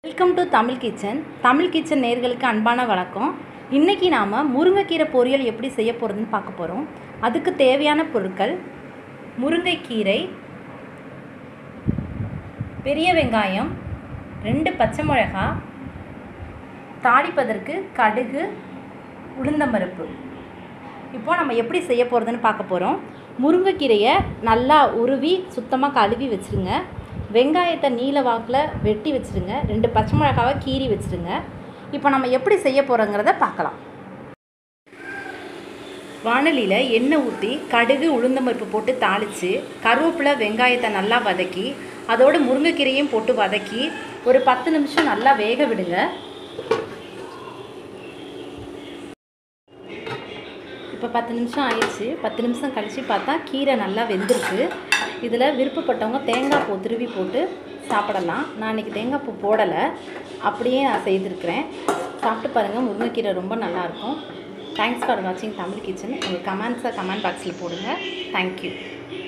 welcome to Tamil kitchen Tamil kitchen நேர்களுக்கு அன்பான வணக்கம் இன்றைக்கி நாம் முருங்கைக்கீரை பொரியல் எப்படி செய்ய போகிறதுன்னு பார்க்க போகிறோம் அதுக்கு தேவையான பொருட்கள் முருங்கைக்கீரை பெரிய வெங்காயம் ரெண்டு பச்சை மிளகா தாளிப்பதற்கு கடுகு உளுந்தம்பருப்பு இப்போ நம்ம எப்படி செய்ய போகிறதுன்னு பார்க்க போகிறோம் முருங்கைக்கீரையை நல்லா உருவி சுத்தமாக கழுவி வச்சுருங்க வெங்காயத்தை நீல வாக்கில் வெட்டி வச்சுருங்க ரெண்டு பச்சை மிளகாவை கீறி வச்சுருங்க இப்போ நம்ம எப்படி செய்ய போகிறோங்கிறத பார்க்கலாம் வானலியில் எண்ணெய் ஊற்றி கடுகு உளுந்தம்பருப்பு போட்டு தாளித்து கருவேப்பிலை வெங்காயத்தை நல்லா வதக்கி அதோடு முருங்கைக்கீரையும் போட்டு வதக்கி ஒரு பத்து நிமிஷம் நல்லா வேக விடுங்க இப்போ பத்து நிமிஷம் ஆயிடுச்சு பத்து நிமிஷம் கழித்து பார்த்தா கீரை நல்லா வெந்திருக்கு இதில் விருப்பப்பட்டவங்க தேங்காய் பூ திருவி போட்டு சாப்பிடலாம் நான் இன்றைக்கி தேங்காய் பூ போடலை அப்படியே நான் செய்திருக்கிறேன் சாப்பிட்டு பாருங்கள் முருங்கைக்கீரை ரொம்ப நல்லாயிருக்கும் தேங்க்ஸ் ஃபார் வாட்சிங் தமிழ் கிச்சன் உங்கள் கமெண்ட்ஸை கமெண்ட் பாக்ஸில் போடுங்க தேங்க்யூ